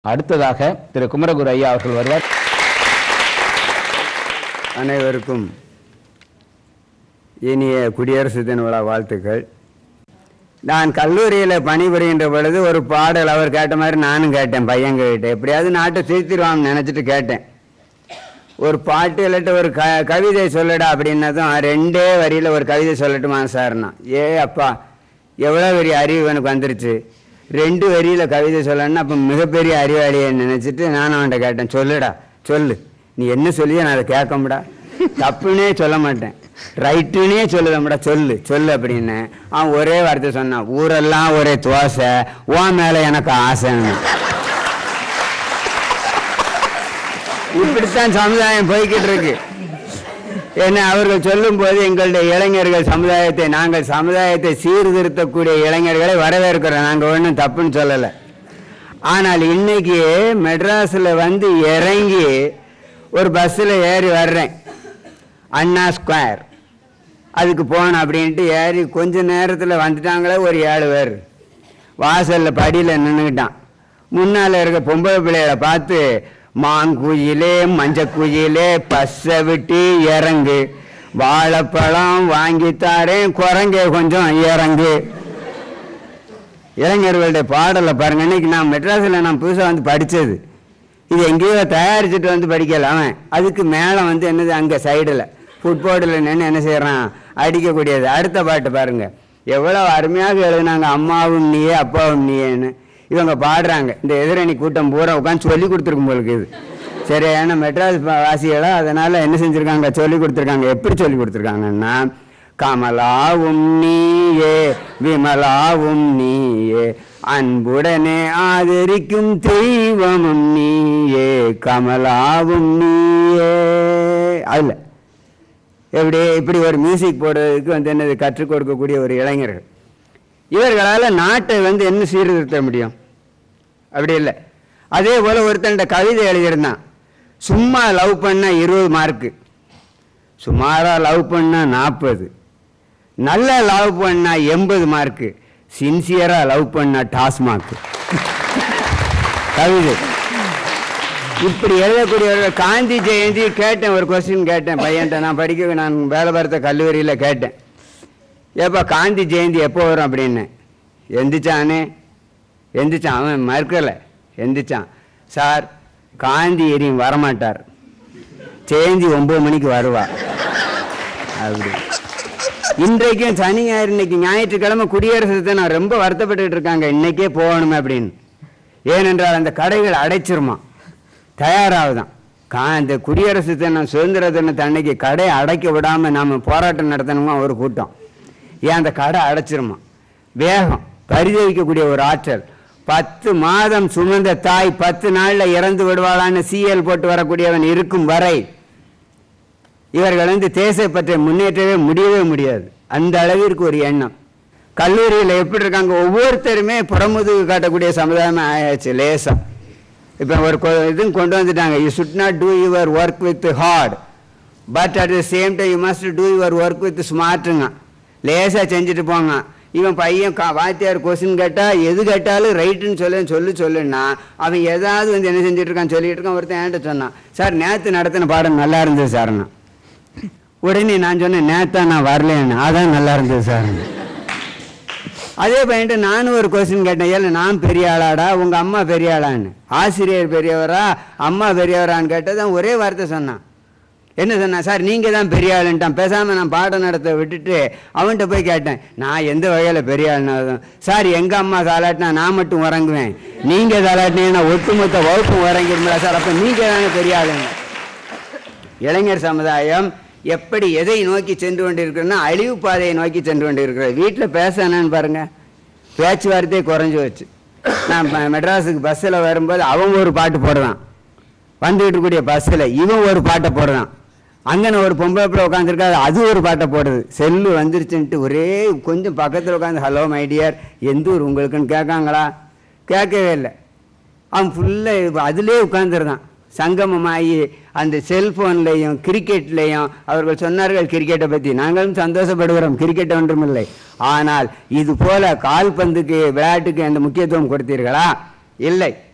அடுத்ததாக திரு குமரகுரு ஐயா அவர்கள் வருவார் அனைவருக்கும் இனிய குடியரசு தின விழா வாழ்த்துக்கள் நான் கல்லூரியில் பணிபுரிகின்ற பொழுது ஒரு பாடல் அவர் கேட்ட மாதிரி நானும் கேட்டேன் பையன்கிட்ட எப்படியாவது நாட்டை திருத்திடுவான்னு நினச்சிட்டு கேட்டேன் ஒரு பாட்டு இல்லாட்ட ஒரு க கவிதை சொல்லடா அப்படின்னதும் ரெண்டே வரியில் ஒரு கவிதை சொல்லட்டுமா சார்னா ஏ அப்பா எவ்வளோ பெரிய அறிவு எனக்கு வந்துருச்சு ரெண்டு வரியில் கவிதை சொல்லணும்னா அப்போ மிகப்பெரிய அறிவாளியை நினச்சிட்டு நானும் அவன்கிட்ட கேட்டேன் சொல்லுடா சொல்லு நீ என்ன சொல்லியோ நான் அதை கேட்கமுடா தப்புன்னே சொல்ல மாட்டேன் ரைட்டுன்னே சொல்லுதம்டா சொல்லு சொல்லு அப்படின்னு அவன் ஒரே வார்த்தை சொன்னான் ஊரெல்லாம் ஒரே தோசை உன் மேலே எனக்கு ஆசைன்னு இப்படித்தான் சமுதாயம் போய்கிட்டு இருக்கு ஏன்னா அவர்கள் சொல்லும்போது எங்களுடைய இளைஞர்கள் சமுதாயத்தை நாங்கள் சமுதாயத்தை சீர்திருத்தக்கூடிய இளைஞர்களை வரவேற்கிறோம் நாங்கள் ஒன்றும் தப்புன்னு சொல்லலை ஆனால் இன்னைக்கு மெட்ராஸில் வந்து இறங்கி ஒரு பஸ்ஸில் ஏறி வர்றேன் அண்ணா ஸ்கொயர் அதுக்கு போகணும் அப்படின்ட்டு ஏறி கொஞ்ச நேரத்தில் வந்துட்டாங்களே ஒரு ஏழு பேர் வாசலில் படியில் நின்றுக்கிட்டான் முன்னால் இருக்க பொம்பளை பிள்ளைகளை பார்த்து மாங்குயிலே மஞ்சக்குயிலே பஸ்ஸை விட்டு இறங்கு வாழைப்பழம் வாங்கி தாரேன் குரங்கே கொஞ்சம் இறங்கு இளைஞர்களுடைய பாடலை பாருங்க இன்னைக்கு நான் மெட்ராஸில் நான் புதுசாக வந்து படித்தது இது எங்கேயோ தயாரிச்சுட்டு வந்து படிக்கல அவன் அதுக்கு மேலே வந்து என்னது அங்கே சைடில் ஃபுட்போர்டில் நின்று என்ன செய்கிறான் அடிக்கக்கூடியது அடுத்த பாட்டு பாருங்க எவ்வளோ அருமையாக எழுதுனாங்க அம்மாவும் நீயே அப்பாவும் நீயேன்னு இவங்க பாடுறாங்க இந்த எதிரணி கூட்டம் பூரா உட்காந்து சொல்லி கொடுத்துருக்கும் போலுக்கு இது சரி ஏன்னா மெட்ராஸ் பா- வாசிகளா அதனால் என்ன செஞ்சுருக்காங்க சொல்லி கொடுத்துருக்காங்க எப்படி சொல்லி கொடுத்துருக்காங்கன்னா கமலாவும் நீயே விமலாவும் நீயே அன்புடனே ஆதரிக்கும் தெய்வமும் நீயே கமலாவும் நீயே அதில் எப்படி இப்படி ஒரு மியூசிக் போடுறதுக்கு வந்து என்னது கற்றுக் கொடுக்கக்கூடிய ஒரு இளைஞர்கள் இவர்களால் நாட்டை வந்து என்ன சீர்திருத்த முடியும் அப்படி இல்லை அதே போல் ஒருத்தன்ட்ட கவிதை எழுதியிருந்தான் சும்மா லவ் பண்ண இருபது மார்க்கு சுமாராக லவ் பண்ணா நாற்பது நல்லா லவ் பண்ணா எண்பது மார்க்கு சின்சியராக லவ் பண்ணா டாஸ்மார்க்கு கவிதை இப்படி எழுதக்கூடியவர்கள் காந்தி ஜெயந்தி கேட்டேன் ஒரு கொஸ்டின் கேட்டேன் பையன்ட்ட நான் படிக்க நான் வேலை பார்த்த கல்லூரியில் கேட்டேன் ஏப்பா காந்தி ஜெயந்தி எப்போ வரும் அப்படின்னு எந்திரிச்சானே எந்திரிச்சான் அவன் மறுக்கலை எந்திரிச்சான் சார் காந்தி எரியும் வரமாட்டார் ஜெயந்தி ஒம்பது மணிக்கு வருவா அப்படி இன்றைக்கும் சனி ஞாயிறு இன்னைக்கு ஞாயிற்றுக்கிழமை குடியரசு தினம் ரொம்ப வருத்தப்பட்டுட்டு இருக்காங்க இன்னைக்கே போகணுமே அப்படின்னு ஏனென்றால் அந்த கடைகள் அடைச்சிருமா தயாராகுதான் கா இந்த குடியரசு தினம் சுதந்திர தினத்தை அன்னைக்கு கடை அடைக்க விடாமல் நாம் போராட்டம் நடத்தணுமா ஒரு கூட்டம் ஏன் அந்த கடை அடைச்சிருமா வேகம் பரிதவிக்கக்கூடிய ஒரு ஆற்றல் பத்து மாதம் சுமந்த தாய் பத்து நாளில் இறந்து விடுவாளான்னு சீஎல் போட்டு வரக்கூடியவன் இருக்கும் வரை இவர்கள் வந்து தேசை பற்றி முன்னேற்றவே முடியவே முடியாது அந்த அளவிற்கு ஒரு எண்ணம் கல்லூரியில் எப்படி இருக்காங்க ஒவ்வொருத்தருமே புறமுதுகு காட்டக்கூடிய சமுதாயமே ஆயாச்சு லேசா இப்போ ஒரு கொ- இதுவும் கொண்டு வந்துட்டாங்க you should not do your work with hard but at the same time you must do your work with ஸ்மார்ட்டுங்க லேசாக செஞ்சுட்டு போங்க இவன் பையன் கா வாத்தியார் கொஸ்டின் கேட்டால் எது கேட்டாலும் ரைட்டுன்னு சொல்லு சொல்லு சொல்லுன்னா அவன் ஏதாவது வந்து என்ன செஞ்சுட்டு இருக்கான் சொல்லிட்டு இருக்கான் ஒருத்தன் என்கிட்ட சொன்னான் சார் நேற்று நடத்தின பாடம் நல்லா இருந்தது சார்ண்ணா உடனே நான் சொன்னேன் நேத்தா நான் வரலேன்னு அதான் நல்லா இருந்தது சார் அதே பையன்ட்டு நானும் ஒரு கொஸ்டின் கேட்டேன் ஏல நான் பெரிய ஆளாடா உங்க அம்மா பெரிய ஆளான்னு ஆசிரியர் பெரியவரா அம்மா பெரியவரான்னு கேட்டதான் ஒரே வார்த்தை சொன்னான் என்ன சொன்னா சார் நீங்க தான் பெரிய ஆளுன்ட்டான் பேசாம நான் பாடம் நடத்த விட்டுட்டு அவன்கிட்ட போய் கேட்டேன் நான் எந்த வகையில பெரிய ஆளுனாலும் சார் எங்க அம்மா தாளாட்டினா நான் மட்டும் உறங்குவேன் நீங்க தாளாட்டினீங்கன்னா ஒட்டுமொத்த வகுப்பும் உறங்கிருந்தா சார் அப்ப நீங்க தானே பெரிய ஆளுங்க இளைஞர் சமுதாயம் எப்படி எதை நோக்கி சென்று கொண்டிருக்கிறன்னா அழிவு பாதையை நோக்கி சென்று கொண்டிருக்கிறது வீட்டில் பேச என்னன்னு பாருங்க பேச்சுவார்த்தையே குறைஞ்சு வச்சு நான் ம- மெட்ராஸுக்கு பஸ்ஸில் வரும்போது அவன் ஒரு பாட்டு போடுறான் வந்துகிட்டு இருக்கக்கூடிய பஸ்ஸில் இவன் ஒரு பாட்டை போடுறான் அங்கன ஒரு பொம்பளை பிள்ளை உட்காந்துருக்காது அது ஒரு பாட்டை போடுது செல்லு வந்துருச்சுன்ட்டு ஒரே கொஞ்சம் பக்கத்தில் உட்காந்து ஹலோ மை டியர் எந்த ஊர் உங்களுக்குன்னு கேட்காங்களா கேட்கவே இல்லை அவன் ஃபுல்லாக அதிலே உட்காந்துருந்தான் சங்கமமாகி அந்த செல்போன்லையும் கிரிக்கெட்லையும் அவர்கள் சொன்னார்கள் கிரிக்கெட்டை பற்றி நாங்களும் சந்தோஷப்படுகிறோம் கிரிக்கெட் ஒன்றுமில்லை ஆனால் இது போல கால்பந்துக்கு விளையாட்டுக்கு அந்த முக்கியத்துவம் கொடுத்தீர்களா இல்லை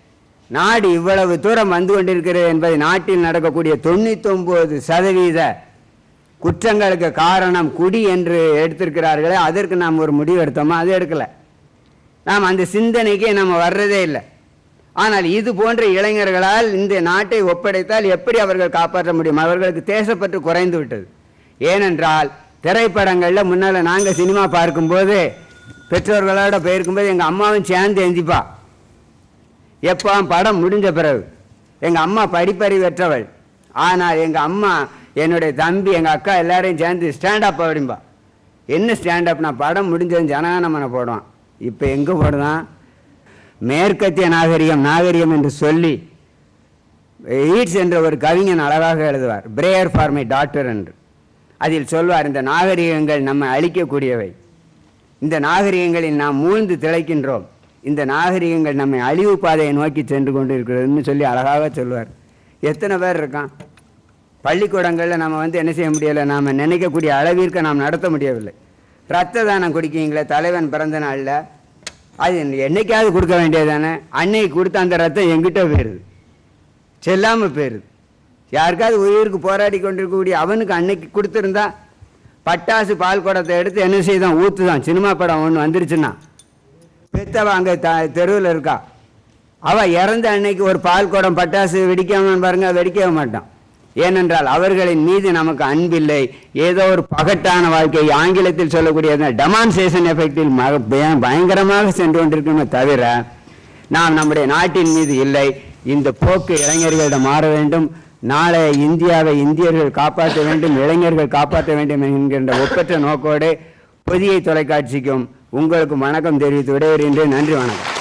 நாடு இவ்வளவு தூரம் வந்து கொண்டிருக்கிறது என்பதை நாட்டில் நடக்கக்கூடிய தொண்ணூத்தொன்பது சதவீத குற்றங்களுக்கு காரணம் குடி என்று எடுத்திருக்கிறார்களே அதற்கு நாம் ஒரு முடிவு எடுத்தோமா அது எடுக்கல நாம் அந்த சிந்தனைக்கே நம்ம வர்றதே இல்லை ஆனால் இது போன்ற இளைஞர்களால் இந்த நாட்டை ஒப்படைத்தால் எப்படி அவர்கள் காப்பாற்ற முடியும் அவர்களுக்கு தேசப்பற்று குறைந்து விட்டது ஏனென்றால் திரைப்படங்களில் முன்னால் நாங்கள் சினிமா பார்க்கும்போது பெற்றோர்களோட போயிருக்கும்போது எங்கள் அம்மாவும் சேர்ந்து எந்திப்பா எப்போ படம் முடிஞ்ச பிறகு எங்கள் அம்மா படிப்பறிவற்றவள் ஆனால் எங்கள் அம்மா என்னுடைய தம்பி எங்கள் அக்கா எல்லாரையும் சேர்ந்து ஸ்டாண்டப் அப்படிம்பா என்ன ஸ்டாண்டப்னா படம் முடிஞ்சது ஜனகணமனை போடுவான் இப்போ எங்கே போடுதான் மேற்கத்திய நாகரிகம் நாகரிகம் என்று சொல்லி ஈட்ஸ் என்ற ஒரு கவிஞன் அழகாக எழுதுவார் பிரேயர் ஃபார் மை டாக்டர் என்று அதில் சொல்வார் இந்த நாகரிகங்கள் நம்மை அழிக்கக்கூடியவை இந்த நாகரிகங்களில் நாம் மூழ்ந்து திளைக்கின்றோம் இந்த நாகரிகங்கள் நம்மை அழிவு பாதையை நோக்கி சென்று கொண்டு இருக்கிறதுன்னு சொல்லி அழகாக சொல்வார் எத்தனை பேர் இருக்கான் பள்ளிக்கூடங்களில் நம்ம வந்து என்ன செய்ய முடியலை நாம் நினைக்கக்கூடிய அளவிற்கு நாம் நடத்த முடியவில்லை ரத்த தானம் குடிக்கீங்களே தலைவன் பிறந்த நாளில் அது என்னைக்காவது கொடுக்க வேண்டியது தானே அன்னைக்கு கொடுத்த அந்த ரத்தம் எங்கிட்ட போயிடுது செல்லாமல் போயிடுது யாருக்காவது உயிருக்கு போராடி கொண்டிருக்கக்கூடிய அவனுக்கு அன்னைக்கு கொடுத்துருந்தா பட்டாசு பால் குடத்தை எடுத்து என்ன செய்தான் ஊற்றுதான் சினிமா படம் ஒன்று வந்துருச்சுன்னா பெத்தவ அங்கே த தெருவில் இருக்கா அவள் இறந்த அன்னைக்கு ஒரு பால் குடம் பட்டாசு வெடிக்காமன்னு பாருங்க வெடிக்கவே மாட்டான் ஏனென்றால் அவர்களின் மீது நமக்கு அன்பில்லை ஏதோ ஒரு பகட்டான வாழ்க்கை ஆங்கிலத்தில் சொல்லக்கூடிய டெமான்ஸ்ட்ரேஷன் எஃபெக்டில் மக பய- பயங்கரமாக சென்று கொண்டிருக்கணுமே தவிர நாம் நம்முடைய நாட்டின் மீது இல்லை இந்த போக்கு இளைஞர்களிடம் மாற வேண்டும் நாளை இந்தியாவை இந்தியர்கள் காப்பாற்ற வேண்டும் இளைஞர்கள் காப்பாற்ற வேண்டும் என்கின்ற ஒப்பற்ற நோக்கோடு புதிய தொலைக்காட்சிக்கும் உங்களுக்கு வணக்கம் தெரிவித்து விடைபெறுகின்றேன் நன்றி வணக்கம்